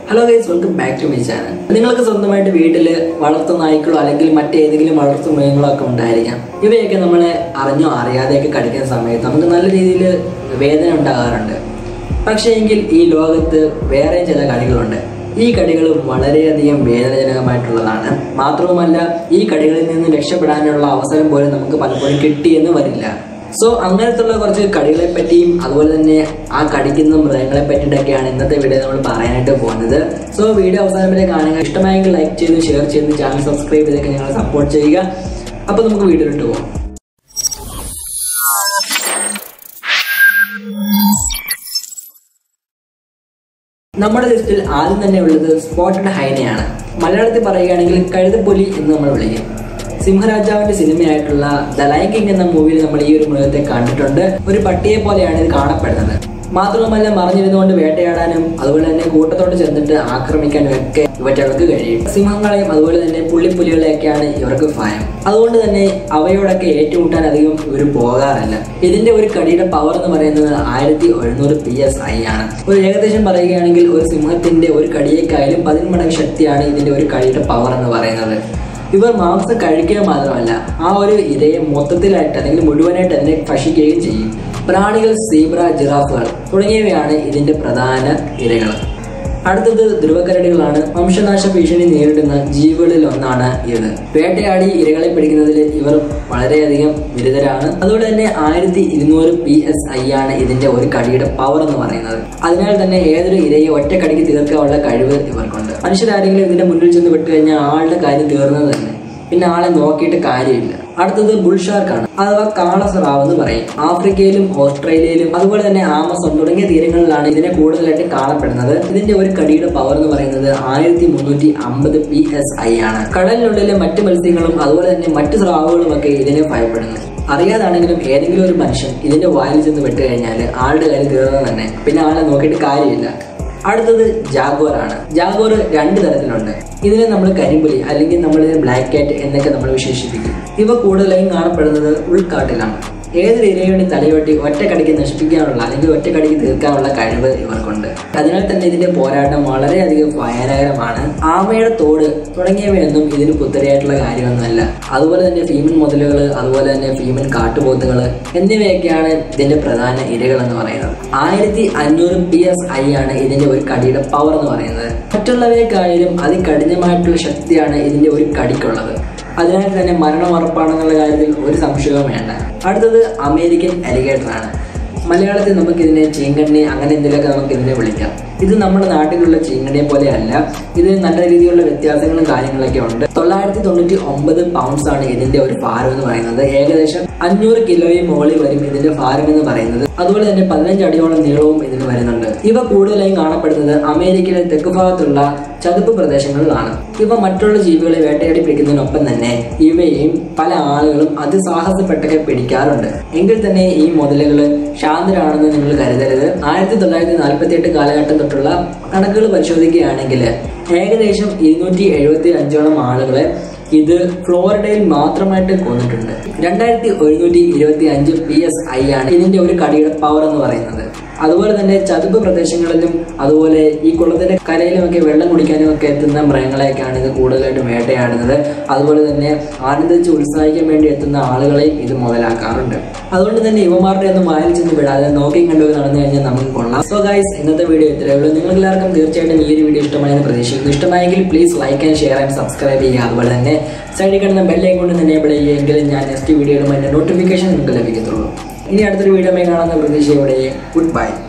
hello guys welcome back to my channel നിങ്ങൾക്ക് സ്വന്തമായിട്ട് വീട്ടിൽ വളർത്തു നായ്ക്കളോ അല്ലെങ്കിൽ മറ്റേതെങ്കിലും വളർത്തു മൃഗങ്ങളോ ഒക്കെ ഉണ്ടായിരിക്കാം ഇവയൊക്കെ നമ്മളെ അറിഞ്ഞോ അറിയാതെയൊക്കെ കടിക്കുന്ന സമയത്ത് നമുക്ക് നല്ല രീതിയിൽ വേദന ഉണ്ടാകാറുണ്ട് പക്ഷേ എങ്കിൽ ഈ ലോകത്ത് വേറെ ചില കടികളുണ്ട് ഈ കടികൾ വളരെയധികം വേദനാജനകമായിട്ടുള്ളതാണ് മാത്രവുമല്ല ഈ കടികളിൽ നിന്ന് രക്ഷപ്പെടാനുള്ള അവസരം പോലും നമുക്ക് പലപ്പോഴും കിട്ടിയെന്ന് വരില്ല സോ അങ്ങനത്തുള്ള കുറച്ച് കടികളെ പറ്റിയും അതുപോലെ തന്നെ ആ കടിക്കുന്ന മൃഗങ്ങളെ പറ്റിയിട്ടൊക്കെയാണ് ഇന്നത്തെ വീഡിയോ നമ്മൾ പറയാനായിട്ട് പോകുന്നത് സോ വീഡിയോ അവസാനം വരെ കാണുക ഇഷ്ടമായെങ്കിൽ ലൈക്ക് ചെയ്ത് ഷെയർ ചെയ്ത് ചാനൽ സബ്സ്ക്രൈബ് ചെയ്തൊക്കെ ഞങ്ങളെ സപ്പോർട്ട് ചെയ്യുക അപ്പോൾ നമുക്ക് വീഡിയോയിലോട്ട് പോകാം നമ്മുടെ ലിസ്റ്റിൽ ആദ്യം തന്നെ ഉള്ളത് സ്പോട്ടഡ് ഹൈനയാണ് മലയാളത്തിൽ പറയുകയാണെങ്കിൽ കഴുതപ്പൊലി എന്ന് നമ്മൾ വിളിക്കും സിംഹരാജാവിന്റെ സിനിമയായിട്ടുള്ള ദ ലയൺ കിങ് എന്ന മൂവിയിൽ നമ്മൾ ഈ ഒരു മൃഗത്തെ കണ്ടിട്ടുണ്ട് ഒരു പട്ടിയെ പോലെയാണ് ഇത് കാണപ്പെടുന്നത് മാത്രവുമല്ല മറിഞ്ഞിരുന്നുകൊണ്ട് വേട്ടയാടാനും അതുപോലെ തന്നെ കൂട്ടത്തോട് ചെന്നിട്ട് ആക്രമിക്കാനും ഒക്കെ ഇവറ്റകൾക്ക് കഴിയും സിംഹങ്ങളെയും അതുപോലെ തന്നെ പുള്ളിപ്പുലികളെയൊക്കെയാണ് ഇവർക്ക് ഭയം അതുകൊണ്ട് തന്നെ അവയോടൊക്കെ ഏറ്റുമുട്ടാൻ അധികം ഇവർ പോകാറില്ല ഇതിന്റെ ഒരു കടിയുടെ പവർ എന്ന് പറയുന്നത് ആയിരത്തി എഴുന്നൂറ് പി എസ് ഐ ആണ് ഒരു ഏകദേശം പറയുകയാണെങ്കിൽ ഒരു സിംഹത്തിന്റെ ഒരു കടിയേക്കായാലും പതിന്മടങ്ങ് ശക്തിയാണ് ഇതിന്റെ ഒരു കടിയുടെ പവർ എന്ന് പറയുന്നത് ഇവർ മാംസം കഴിക്കുക മാത്രമല്ല ആ ഒരു ഇരയെ മൊത്തത്തിലായിട്ട് അല്ലെങ്കിൽ മുഴുവനായിട്ട് അതിനെ ഭക്ഷിക്കുകയും ചെയ്യും പ്രാണികൾ സീബ്ര ജിറാഫുകൾ തുടങ്ങിയവയാണ് ഇതിന്റെ പ്രധാന ഇരകൾ അടുത്തത് ധ്രുവക്കരടികളാണ് വംശനാശ ഭീഷണി നേരിടുന്ന ജീവികളിൽ ഒന്നാണ് ഇത് വേട്ടയാടി ഇരകളെ പിടിക്കുന്നതിൽ ഇവർ വളരെയധികം ബിരുദരാണ് അതുപോലെ തന്നെ ആയിരത്തി ഇരുന്നൂറ് പി എസ് ഐ ആണ് ഇതിന്റെ ഒരു കടിയുടെ പവർ എന്ന് പറയുന്നത് അതിനാൽ തന്നെ ഏതൊരു ഇരയെ ഒറ്റ കടിക്ക് തീർക്കാനുള്ള കഴിവ് ഇവർക്കുണ്ട് മനുഷ്യരാരെങ്കിലും ഇതിന്റെ മുന്നിൽ ചെന്ന് വിട്ടു കഴിഞ്ഞാൽ ആളുടെ കാര്യം തീർന്നത് തന്നെ പിന്നെ ആളെ നോക്കിയിട്ട് കാര്യമില്ല അടുത്തത് ബുൾഷാർക്കാണ് അഥവാ കാളസറാവ് എന്ന് പറയും ആഫ്രിക്കയിലും ഓസ്ട്രേലിയയിലും അതുപോലെ തന്നെ ആമസോൺ തുടങ്ങിയ തീരങ്ങളിലാണ് ഇതിനെ കൂടുതലായിട്ട് കാണപ്പെടുന്നത് ഇതിന്റെ ഒരു കടിയുടെ പവർ എന്ന് പറയുന്നത് ആയിരത്തി മുന്നൂറ്റി അമ്പത് പി എസ് ഐ ആണ് കടലിനുള്ളിലെ മറ്റു മത്സ്യങ്ങളും അതുപോലെ തന്നെ മറ്റു സ്രാവുകളും ഒക്കെ ഇതിനെ ഭയപ്പെടുന്നു അറിയാതാണെങ്കിലും ഏതെങ്കിലും ഒരു മനുഷ്യൻ ഇതിന്റെ വായിൽ ചെന്ന് വിട്ടു കഴിഞ്ഞാൽ ആളുടെ കാര്യം തീർന്നത് തന്നെ പിന്നെ ആളെ നോക്കിയിട്ട് കാര്യമില്ല അടുത്തത് ജാഗോർ ആണ് ജാഗോർ രണ്ട് തരത്തിലുണ്ട് ഇതിനെ നമ്മൾ കരിമ്പുലി അല്ലെങ്കിൽ നമ്മൾ ബ്ലാക്ക് കാറ്റ് എന്നൊക്കെ നമ്മൾ വിശേഷിപ്പിക്കും ഇവ കൂടുതലായും കാണപ്പെടുന്നത് ഉൾക്കാട്ടിലാണ് ഏതൊരു ഇരയുടെ തലയോട്ടി ഒറ്റക്കടിക്ക് നശിപ്പിക്കാനുള്ള അല്ലെങ്കിൽ ഒറ്റക്കടിക്ക് തീർക്കാനുള്ള കഴിവ് ഇവർക്കുണ്ട് അതിനാൽ തന്നെ ഇതിന്റെ പോരാട്ടം വളരെയധികം ഭയാനകരമാണ് ആമയുടെ തോട് തുടങ്ങിയവയൊന്നും ഇതിന് പുത്തരിയായിട്ടുള്ള കാര്യമൊന്നുമല്ല അതുപോലെ തന്നെ ഫീമൻ മുതലുകൾ അതുപോലെ തന്നെ ഫീമൻ കാട്ടുപോത്തുകൾ എന്നിവയൊക്കെയാണ് ഇതിന്റെ പ്രധാന ഇരകൾ എന്ന് പറയുന്നത് ആയിരത്തി അഞ്ഞൂറ് പി എസ് ഐ ആണ് ഇതിന്റെ ഒരു കടിയുടെ പവർ എന്ന് പറയുന്നത് മറ്റുള്ളവയെക്കായാലും അതികഠിനമായിട്ടുള്ള ശക്തിയാണ് ഇതിന്റെ ഒരു കടിക്കുള്ളത് അതിനാൽ തന്നെ മരണം ഉറപ്പാണെന്നുള്ള കാര്യത്തിൽ ഒരു സംശയവും വേണ്ട അടുത്തത് അമേരിക്കൻ അലിഗേറ്റർ ആണ് മലയാളത്തിൽ നമുക്ക് ഇതിനെ ചീങ്കണ്ണി അങ്ങനെ എന്തെങ്കിലുമൊക്കെ നമുക്ക് ഇതിനെ വിളിക്കാം ഇത് നമ്മുടെ നാട്ടിലുള്ള ചീങ്കണ്ണിയെ പോലെയല്ല ഇത് നല്ല രീതിയിലുള്ള വ്യത്യാസങ്ങളും കാര്യങ്ങളൊക്കെ ഉണ്ട് തൊള്ളായിരത്തി തൊണ്ണൂറ്റി ഒമ്പത് പൗണ്ട്സ് ആണ് ഇതിന്റെ ഒരു ഭാരം എന്ന് പറയുന്നത് ഏകദേശം അഞ്ഞൂറ് കിലോയും മുകളിൽ വരും ഇതിന്റെ ഭാരം എന്ന് പറയുന്നത് അതുപോലെ തന്നെ പതിനഞ്ച് അടിയോളം നീളവും ഇതിന് വരുന്നുണ്ട് ഇവ കൂടുതലായും കാണപ്പെടുന്നത് അമേരിക്കയിലെ തെക്ക് ഭാഗത്തുള്ള ചതുപ്പ് പ്രദേശങ്ങളിലാണ് ഇവ മറ്റുള്ള ജീവികളെ വേട്ടയാടി പിടിക്കുന്നതിനൊപ്പം തന്നെ ഇവയെയും പല ആളുകളും അതിസാഹസപ്പെട്ടൊക്കെ പിടിക്കാറുണ്ട് എങ്കിൽ തന്നെ ഈ മുതലുകൾ ശാന്തരാണെന്ന് നിങ്ങൾ കരുതരുത് ആയിരത്തി തൊള്ളായിരത്തി നാൽപ്പത്തി എട്ട് കാലഘട്ടം തൊട്ടുള്ള കണക്കുകൾ പരിശോധിക്കുകയാണെങ്കിൽ ഏകദേശം ഇരുന്നൂറ്റി എഴുപത്തി അഞ്ചോളം ആളുകളെ ഇത് ഫ്ലോറിഡയിൽ മാത്രമായിട്ട് കൊന്നിട്ടുണ്ട് രണ്ടായിരത്തി ഒരുന്നൂറ്റി ഇരുപത്തി അഞ്ച് പി എസ് ഐ ആണ് ഇതിന്റെ ഒരു കടിയുടെ പവർ എന്ന് പറയുന്നത് അതുപോലെ തന്നെ ചതുപ്പ് പ്രദേശങ്ങളിലും അതുപോലെ ഈ കുളത്തിന്റെ കരയിലുമൊക്കെ വെള്ളം കുടിക്കാനും ഒക്കെ എത്തുന്ന മൃഗങ്ങളെയൊക്കെയാണ് ഇത് കൂടുതലായിട്ടും വേട്ടയാടുന്നത് അതുപോലെ തന്നെ ആനന്ദിച്ച് ഉത്സാഹിക്കാൻ വേണ്ടി എത്തുന്ന ആളുകളെയും ഇത് മുതലാക്കാറുണ്ട് അതുകൊണ്ട് തന്നെ യുവമാരുടെ ഒന്നും വായിൽ ചെന്ന് വിടാതെ നോക്കി കണ്ടു നടന്നു കഴിഞ്ഞാൽ നമുക്ക് കൊള്ളാം സോ ഗൈസ് ഇന്നത്തെ വീഡിയോ ഇത്രയേ ഉള്ളൂ നിങ്ങൾ എല്ലാവർക്കും തീർച്ചയായിട്ടും ഈ ഒരു വീഡിയോ ഇഷ്ടമായെന്ന് പ്രതീക്ഷിക്കുന്നു ഇഷ്ടമായെങ്കിൽ please like and share and subscribe ചെയ്യുക അതുപോലെ തന്നെ സൈഡിൽ കിടന്ന ബെല്ലൈ കൊണ്ട് തന്നെ എനേബിൾ ചെയ്യുമെങ്കിൽ ഞാൻ നെക്സ്റ്റ് വീഡിയോ ഇടുമ്പോൾ അതിൻ്റെ നോട്ടിഫിക്കേഷൻ നിങ്ങൾക്ക് ലഭിക്കത്തുള്ളൂ ഇനി അടുത്തൊരു വീഡിയോ കാണാവുന്ന പ്രതീക്ഷയോടെ ഗുഡ് ബൈ